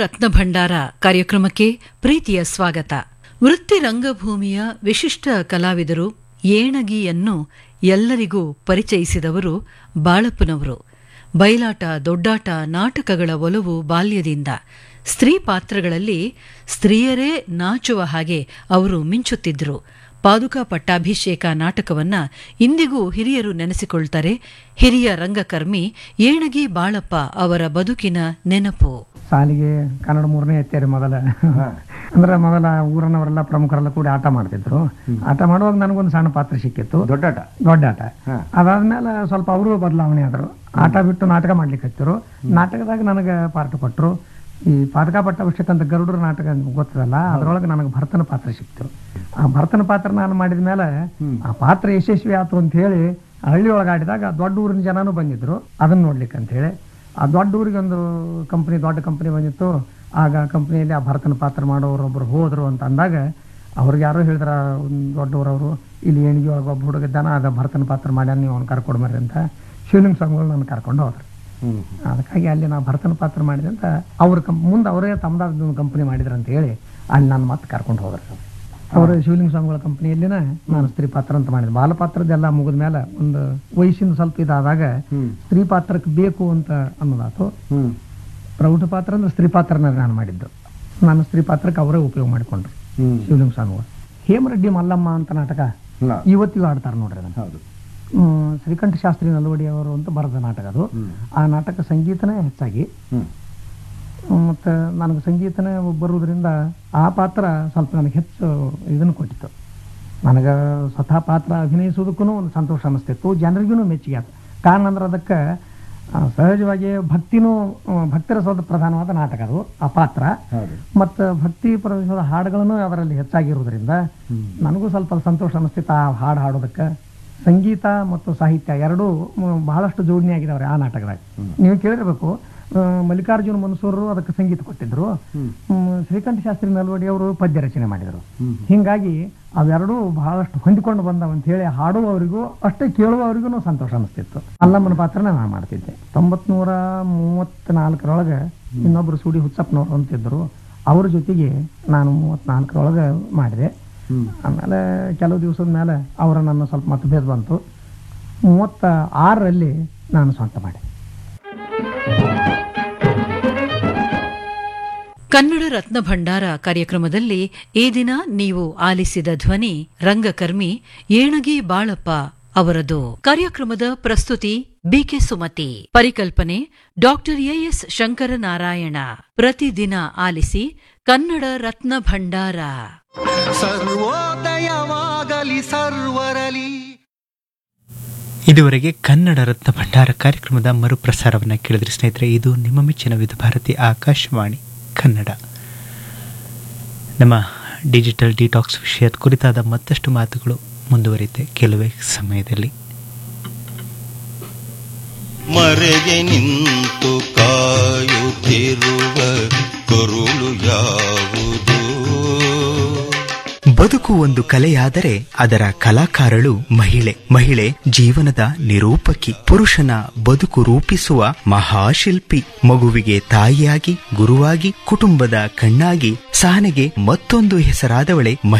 ರತ್ನ ಭಂಡಾರ ಕಾರ್ಯಕ್ರಮಕ್ಕೆ ಪ್ರೀತಿಯ ಸ್ವಾಗತ ವೃತ್ತಿ ರಂಗಭೂಮಿಯ ವಿಶಿಷ್ಟ ಕಲಾವಿದರು ಏಣಗಿಯನ್ನು ಎಲ್ಲರಿಗೂ ಪರಿಚಯಿಸಿದವರು ಬಾಳಪ್ಪನವರು ಬಯಲಾಟ ದೊಡ್ಡಾಟ ನಾಟಕಗಳ ಒಲವು ಬಾಲ್ಯದಿಂದ ಸ್ತ್ರೀ ಪಾತ್ರಗಳಲ್ಲಿ ಸ್ತ್ರೀಯರೇ ನಾಚುವ ಹಾಗೆ ಅವರು ಮಿಂಚುತ್ತಿದ್ದರು ಪಾದುಕಾ ಪಟ್ಟಾಭಿಷೇಕ ನಾಟಕವನ್ನ ಇಂದಿಗೂ ಹಿರಿಯರು ನೆನೆಸಿಕೊಳ್ತಾರೆ ಹಿರಿಯ ರಂಗಕರ್ಮಿ ಏಣಗಿ ಬಾಳಪ್ಪ ಅವರ ಬದುಕಿನ ನೆನಪು ಸಾಲಿಗೆ ಕನ್ನಡ ಮೂರನೇ ಎತ್ತೇರಿ ಮೊದಲ ಅಂದ್ರೆ ಮೊದಲ ಊರನವರೆಲ್ಲ ಪ್ರಮುಖರೆಲ್ಲ ಕೂಡಿ ಆಟ ಮಾಡ್ತಿದ್ರು ಆಟ ಮಾಡುವಾಗ ನನಗೊಂದು ಸಣ್ಣ ಪಾತ್ರ ಸಿಕ್ಕಿತ್ತು ದೊಡ್ಡಾಟ ದೊಡ್ಡ ಆಟ ಅದಾದ್ಮೇಲೆ ಸ್ವಲ್ಪ ಅವರು ಬದಲಾವಣೆ ಆದ್ರು ಆಟ ಬಿಟ್ಟು ನಾಟಕ ಮಾಡ್ಲಿಕ್ಕೆ ಹತ್ತಿರು ನಾಟಕದಾಗ ನನಗೆ ಪಾಠ ಕೊಟ್ಟರು ಈ ಪಾದಕ ಪಟ್ಟಾಭಿಷೇಕ ಅಂತ ಗರುಡರ ನಾಟಕ ಗೊತ್ತದಲ್ಲ ಅದ್ರೊಳಗೆ ನನಗೆ ಭರತನ ಪಾತ್ರ ಸಿಕ್ತು ಆ ಭರತನ ಪಾತ್ರ ನಾನು ಮಾಡಿದ ಮೇಲೆ ಆ ಪಾತ್ರ ಯಶಸ್ವಿ ಆಯ್ತು ಅಂತ ಹೇಳಿ ಹಳ್ಳಿ ಒಳಗೆ ಆಡಿದಾಗ ದೊಡ್ಡ ಊರಿನ ಜನನೂ ಬಂದಿದ್ರು ಅದನ್ನ ನೋಡ್ಲಿಕ್ಕೆ ಅಂತ ಹೇಳಿ ಆ ದೊಡ್ಡ ಊರಿಗೆ ಒಂದು ಕಂಪನಿ ದೊಡ್ಡ ಕಂಪನಿ ಬಂದಿತ್ತು ಆಗ ಕಂಪನಿಯಲ್ಲಿ ಆ ಭರತನ ಪಾತ್ರ ಮಾಡೋರು ಒಬ್ರು ಹೋದ್ರು ಅಂತ ಅಂದಾಗ ಅವ್ರಿಗೆ ಯಾರೋ ಹೇಳಿದ್ರ ಒಂದು ದೊಡ್ಡವರವರು ಇಲ್ಲಿ ಏಣಿಗೆ ಒಳಗೆ ಒಬ್ಬ ಹುಡುಗ ಇದ್ದಾನ ಅದ ಭರತನ ಪಾತ್ರ ಮಾಡ್ಯಾನ ನೀವು ಅವ್ನು ಕರ್ಕೊಡ್ಮರ್ರಿ ಅಂತ ಶಿವಲಿಂಗ ಸ್ವಾಮಿಗಳು ನನ್ನ ಕರ್ಕೊಂಡು ಹೋದ್ರು ಅದಕ್ಕಾಗಿ ಅಲ್ಲಿ ನಾ ಭರತನ ಪಾತ್ರ ಮಾಡಿದೆ ಅಂತ ಅವ್ರ ಕಂ ಮುಂದೆ ಅವರೇ ತಮ್ಮದಾದ ಒಂದು ಕಂಪನಿ ಮಾಡಿದ್ರು ಅಂತ ಹೇಳಿ ಅಲ್ಲಿ ನಾನು ಮತ್ತೆ ಕರ್ಕೊಂಡು ಹೋದ್ರು ಅವರು ಶಿವಲಿಂಗ ಸ್ವಾಮಿಗಳ ಕಂಪನಿಯಲ್ಲಿನ ನಾನು ಸ್ತ್ರೀ ಪಾತ್ರ ಅಂತ ಮಾಡಿದೆ ಬಾಲ ಪಾತ್ರದೆಲ್ಲ ಮುಗಿದ ಮೇಲೆ ಒಂದು ವಯಸ್ಸಿನ ಸ್ವಲ್ಪ ಇದಾದಾಗ ಸ್ತ್ರೀ ಪಾತ್ರಕ್ಕೆ ಬೇಕು ಅಂತ ಅನ್ನೋದಾತು ಪ್ರೌಢ ಪಾತ್ರ ಅಂದ್ರೆ ಸ್ತ್ರೀ ಪಾತ್ರನ ನಾನು ಮಾಡಿದ್ದು ನಾನು ಸ್ತ್ರೀ ಪಾತ್ರಕ್ಕೆ ಅವರೇ ಉಪಯೋಗ ಮಾಡಿಕೊಂಡ್ರು ಶಿವಲಿಂಗ ಸ್ವಾಮಿಗಳು ಹೇಮರೆಡ್ಡಿ ಮಲ್ಲಮ್ಮ ಅಂತ ನಾಟಕ ಇವತ್ತಿಗೂ ಆಡ್ತಾರೆ ನೋಡ್ರಿ ಅದನ್ನ ಹೌದು ಹ್ಮ್, ಶ್ರೀಕಂಠ ಶಾಸ್ತ್ರಿ ನಲ್ವಡಿ ಅವರು ಅಂತ ಬರೆದ ನಾಟಕ ಅದು ಆ ನಾಟಕ ಸಂಗೀತನೇ ಹೆಚ್ಚಾಗಿ ಹ್ಮ್, ಮತ್ತೆ ನನಗೆ ಸಂಗೀತನೇ ಬರುವುದರಿಂದ ಆ ಪಾತ್ರ ಸ್ವಲ್ಪ ನನಗೆ ಹೆಚ್ಚು ಇದನ್ನು ಕೊಟ್ಟಿತ್ತು ನನಗೆ ಸ್ವತಃ ಪಾತ್ರ ಅಭಿನಯಿಸೋದಕ್ಕೂ ಒಂದು ಸಂತೋಷ ಅನ್ನಿಸ್ತಿತ್ತು ಜನರಿಗೂ ಮೆಚ್ಚುಗೆ ಆಯ್ತು ಕಾರಣ ಅಂದ್ರೆ ಅದಕ್ಕೆ ಆ, ಸಹಜವಾಗಿ ಭಕ್ತಿನೂ ಆ, ಭಕ್ತಿರಸದ ಪ್ರಧಾನವಾದ ನಾಟಕ ಅದು ಆ ಪಾತ್ರ ಹೌದು ಮತ್ತು ಭಕ್ತಿ ಪ್ರವೇಶದ ಹಾಡುಗಳನ್ನು ಅದರಲ್ಲಿ ಹೆಚ್ಚಾಗಿರುವುದರಿಂದ ನನಗೂ ಸ್ವಲ್ಪ ಸಂತೋಷ ಅನಿಸ್ತಿತ್ತು ಆ ಹಾಡು ಹಾಡೋದಕ್ಕೆ ಸಂಗೀತ ಮತ್ತು ಸಾಹಿತ್ಯ ಎರಡೂ ಮ್, ಬಹಳಷ್ಟು ಜೋಡಣೆ ಆಗಿದಾವ್ರೆ ಆ ನಾಟಕದಾಗ ನೀವು ಕೇಳಿರ್ಬೇಕು ಆ, ಮಲ್ಲಿಕಾರ್ಜುನ ಮನ್ಸೂರರು ಅದಕ್ಕೆ ಸಂಗೀತ ಕೊಟ್ಟಿದ್ರು ಮ್, ಶ್ರೀಕಂಠ ಶಾಸ್ತ್ರಿ ನಲ್ವಡಿ ಅವರು ಪದ್ಯ ರಚನೆ ಮಾಡಿದರು ಹಿಂಗಾಗಿ ಅವೆರಡೂ ಬಹಳಷ್ಟು ಹೊಂದಿಕೊಂಡು ಬಂದವು ಅಂತ ಹೇಳಿ ಹಾಡುವವರಿಗೂ ಅಷ್ಟೇ ಕೇಳುವವರಿಗೂ ಸಂತೋಷ ಅನಿಸ್ತಿತ್ತು ಅಲ್ಲಮ್ಮನ ಪಾತ್ರನ ನಾನು ಮಾಡ್ತಿದ್ದೆ ತೊಂಬತ್ನೂರ ಮೂವತ್ತ್ನಾಲ್ಕರೊಳಗೆ ಇನ್ನೊಬ್ರು ಸೂಡಿ ಹುಚ್ಚಪ್ಪನವ್ರು ಅಂತಿದ್ರು ಅವ್ರ ಜೊತೆಗೆ ನಾನು ಮೂವತ್ತ್ನಾಲ್ಕರೊಳಗೆ ಮಾಡಿದೆ ಆಮೇಲೆ ಕೆಲವು ದಿವಸದ ಮೇಲೆ ಅವರ ನನ್ನ ಸ್ವಲ್ಪ ಮತಭೇದ ಬಂತು ಮೂವತ್ತ ಆರರಲ್ಲಿ ನಾನು ಸ್ವಂತ ಮಾಡಿದೆ ಕನ್ನಡ ರತ್ನ ಭಂಡಾರ ಕಾರ್ಯಕ್ರಮದಲ್ಲಿ ಈ ದಿನ ನೀವು ಆಲಿಸಿದ ಧ್ವನಿ ರಂಗಕರ್ಮಿ ಏಣಗಿ ಬಾಳಪ್ಪ ಅವರದು ಕಾರ್ಯಕ್ರಮದ ಪ್ರಸ್ತುತಿ ಬಿಕೆ ಸುಮತಿ ಪರಿಕಲ್ಪನೆ ಡಾಕ್ಟರ್ ಎಎಸ್ ಶಂಕರನಾರಾಯಣ ಪ್ರತಿದಿನ ಆಲಿಸಿ ಕನ್ನಡ ರತ್ನ ಭಂಡಾರ ಸರ್ವೋದಯವಾಗಲಿ ಸರ್ವರಲಿ ಇದುವರೆಗೆ ಕನ್ನಡ ರತ್ನ ಭಂಡಾರ ಕಾರ್ಯಕ್ರಮದ ಮರುಪ್ರಸಾರವನ್ನು ಕೇಳಿದ್ರಿ ಸ್ನೇಹಿತರೆ ಇದು ನಿಮ್ಮ ಮೆಚ್ಚಿನ ವಿಧ ಭಾರತಿ ಆಕಾಶವಾಣಿ ಕನ್ನಡ ನಮ್ಮ ಡಿಜಿಟಲ್ ಡಿಟಾಕ್ಸ್ ವಿಷಯದ ಕುರಿತಾದ ಮತ್ತಷ್ಟು ಮಾತುಗಳು ಮುಂದುವರಿಯುತ್ತೆ ಕೆಲವೇ ಸಮಯದಲ್ಲಿ ಮರೆಗೆ ನಿಂತು ಕಾಯುತ್ತಿರುವ ಕರುಳು ಯಾವುದು ಬದುಕು ಒಂದು ಕಲೆಯಾದರೆ ಅದರ ಕಲಾಕಾರಳು ಮಹಿಳೆ ಮಹಿಳೆ ಜೀವನದ ನಿರೂಪಕಿ ಪುರುಷನ ಬದುಕು ರೂಪಿಸುವ ಮಹಾಶಿಲ್ಪಿ ಮಗುವಿಗೆ ತಾಯಿಯಾಗಿ ಗುರುವಾಗಿ ಕುಟುಂಬದ ಕಣ್ಣಾಗಿ ಸಹನೆಗೆ ಮತ್ತೊಂದು ಹೆಸರಾದವಳೆ